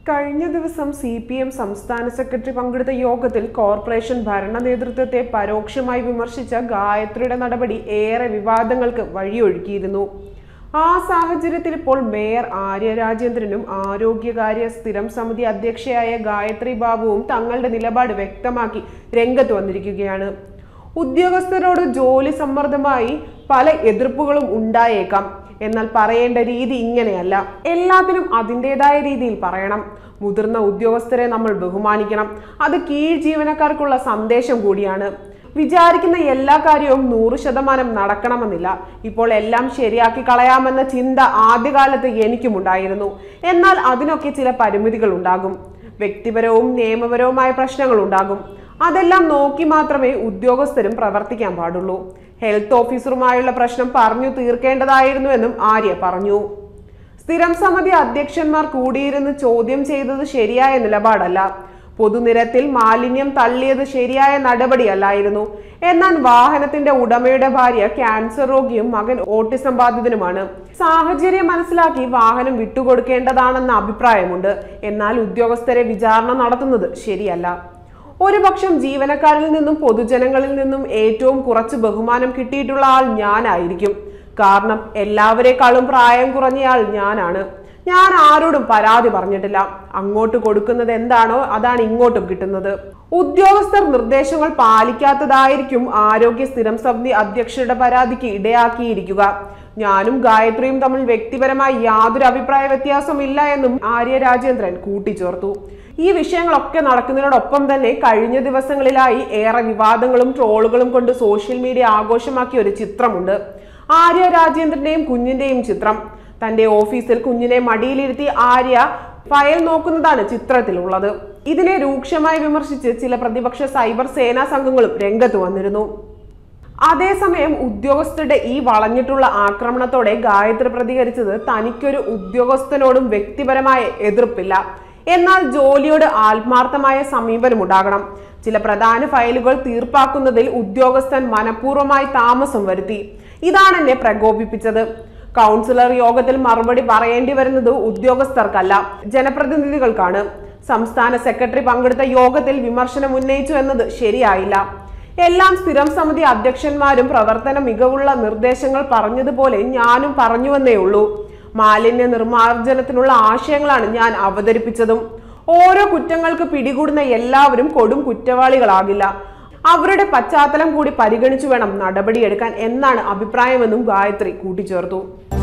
കഴിഞ്ഞ ദിവസം C P M സംസ്ഥാന സെക്രട്ടറി പങ്കെടുത്ത യോഗത്തിൽ കോർപ്പറേഷൻ ഭരണ നേതൃത്വത്തെ പരോക്ഷമായി വിമർശിച്ച ഗായത്രിയുടെ നടപടി ഏറെ വിവാദങ്ങൾക്ക് വഴിയൊഴുക്കിയിരുന്നു ആ സാഹചര്യത്തിൽ ഇപ്പോൾ മേയർ ആര്യ രാജേന്ദ്രനും ആരോഗ്യകാര്യ സ്ഥിരം സമിതി അധ്യക്ഷയായ ഗായത്രി ബാബുവും തങ്ങളുടെ നിലപാട് വ്യക്തമാക്കി രംഗത്ത് വന്നിരിക്കുകയാണ് ഉദ്യോഗസ്ഥരോട് ജോലി സമ്മർദ്ദമായി പല എതിർപ്പുകളും ഉണ്ടായേക്കാം എന്നാൽ പറയേണ്ട രീതി ഇങ്ങനെയല്ല എല്ലാത്തിനും അതിൻ്റെതായ രീതിയിൽ പറയണം മുതിർന്ന ഉദ്യോഗസ്ഥരെ നമ്മൾ ബഹുമാനിക്കണം അത് കീഴ് ജീവനക്കാർക്കുള്ള സന്ദേശം കൂടിയാണ് വിചാരിക്കുന്ന എല്ലാ കാര്യവും നൂറ് ശതമാനം നടക്കണമെന്നില്ല ഇപ്പോൾ എല്ലാം ശരിയാക്കി കളയാമെന്ന ചിന്ത ആദ്യകാലത്ത് എനിക്കും ഉണ്ടായിരുന്നു എന്നാൽ അതിനൊക്കെ ചില പരിമിതികൾ ഉണ്ടാകും വ്യക്തിപരവും നിയമപരവുമായ പ്രശ്നങ്ങൾ ഉണ്ടാകും അതെല്ലാം നോക്കി മാത്രമേ ഉദ്യോഗസ്ഥരും പ്രവർത്തിക്കാൻ പാടുള്ളൂ ഹെൽത്ത് ഓഫീസറുമായുള്ള പ്രശ്നം പറഞ്ഞു തീർക്കേണ്ടതായിരുന്നുവെന്നും ആര്യ പറഞ്ഞു സ്ഥിരം സമിതി അധ്യക്ഷന്മാർ കൂടിയിരുന്ന് ചോദ്യം ചെയ്തത് ശരിയായ നിലപാടല്ല പൊതുനിരത്തിൽ മാലിന്യം തള്ളിയത് ശരിയായ നടപടിയല്ലായിരുന്നു എന്നാൽ വാഹനത്തിന്റെ ഉടമയുടെ ഭാര്യ ക്യാൻസർ രോഗിയും മകൻ ഓട്ടിസം ബാധിതനുമാണ് സാഹചര്യം മനസ്സിലാക്കി വാഹനം വിട്ടുകൊടുക്കേണ്ടതാണെന്ന അഭിപ്രായമുണ്ട് എന്നാൽ ഉദ്യോഗസ്ഥരെ വിചാരണ നടത്തുന്നത് ശരിയല്ല ഒരുപക്ഷം ജീവനക്കാരിൽ നിന്നും പൊതുജനങ്ങളിൽ നിന്നും ഏറ്റവും കുറച്ച് ബഹുമാനം കിട്ടിയിട്ടുള്ള ആൾ ഞാനായിരിക്കും കാരണം എല്ലാവരെക്കാളും പ്രായം കുറഞ്ഞയാൾ ഞാനാണ് ഞാൻ ആരോടും പരാതി പറഞ്ഞിട്ടില്ല അങ്ങോട്ട് കൊടുക്കുന്നത് എന്താണോ അതാണ് ഇങ്ങോട്ടും കിട്ടുന്നത് ഉദ്യോഗസ്ഥർ നിർദ്ദേശങ്ങൾ പാലിക്കാത്തതായിരിക്കും ആരോഗ്യ സ്ഥിരം സമിതി അധ്യക്ഷരുടെ പരാതിക്ക് ഇടയാക്കിയിരിക്കുക ഞാനും ഗായത്രിയും തമ്മിൽ വ്യക്തിപരമായി യാതൊരു അഭിപ്രായ വ്യത്യാസവും ഇല്ല എന്നും ആര്യ രാജേന്ദ്രൻ കൂട്ടിച്ചേർത്തു ഈ വിഷയങ്ങളൊക്കെ നടക്കുന്നതിനോടൊപ്പം തന്നെ കഴിഞ്ഞ ദിവസങ്ങളിലായി ഏറെ വിവാദങ്ങളും ട്രോളുകളും കൊണ്ട് സോഷ്യൽ മീഡിയ ആഘോഷമാക്കിയ ഒരു ചിത്രമുണ്ട് ആര്യ രാജേന്ദ്രന്റെയും കുഞ്ഞിന്റെയും ചിത്രം തന്റെ ഓഫീസിൽ കുഞ്ഞിനെ മടിയിലിരുത്തി ആര്യ ഫയൽ നോക്കുന്നതാണ് ചിത്രത്തിലുള്ളത് ഇതിനെ രൂക്ഷമായി വിമർശിച്ച് ചില പ്രതിപക്ഷ സൈബർ സേനാ സംഘങ്ങളും രംഗത്ത് വന്നിരുന്നു അതേസമയം ഉദ്യോഗസ്ഥരുടെ ഈ വളഞ്ഞിട്ടുള്ള ആക്രമണത്തോടെ ഗായത്രി പ്രതികരിച്ചത് തനിക്കൊരു ഉദ്യോഗസ്ഥനോടും വ്യക്തിപരമായ എതിർപ്പില്ല എന്നാൽ ജോലിയോട് ആത്മാർത്ഥമായ സമീപനം ഉണ്ടാകണം ചില പ്രധാന ഫയലുകൾ തീർപ്പാക്കുന്നതിൽ ഉദ്യോഗസ്ഥൻ മനഃപൂർവ്വമായി താമസം വരുത്തി ഇതാണ് എന്നെ പ്രകോപിപ്പിച്ചത് കൗൺസിലർ യോഗത്തിൽ മറുപടി പറയേണ്ടി വരുന്നത് ഉദ്യോഗസ്ഥർക്കല്ല ജനപ്രതിനിധികൾക്കാണ് സംസ്ഥാന സെക്രട്ടറി പങ്കെടുത്ത യോഗത്തിൽ വിമർശനം ഉന്നയിച്ചു എന്നത് ശരിയായില്ല എല്ലാം സ്ഥിരം സമിതി അധ്യക്ഷന്മാരും പ്രവർത്തന മികവുള്ള നിർദ്ദേശങ്ങൾ പറഞ്ഞതുപോലെ ഞാനും പറഞ്ഞുവെന്നേ ഉള്ളൂ മാലിന്യ നിർമ്മാർജ്ജനത്തിനുള്ള ആശയങ്ങളാണ് ഞാൻ അവതരിപ്പിച്ചതും ഓരോ കുറ്റങ്ങൾക്ക് പിടികൂടുന്ന എല്ലാവരും കൊടും കുറ്റവാളികളാകില്ല അവരുടെ പശ്ചാത്തലം കൂടി പരിഗണിച്ചു വേണം നടപടിയെടുക്കാൻ എന്നാണ് അഭിപ്രായമെന്നും ഗായത്രി കൂട്ടിച്ചേർത്തു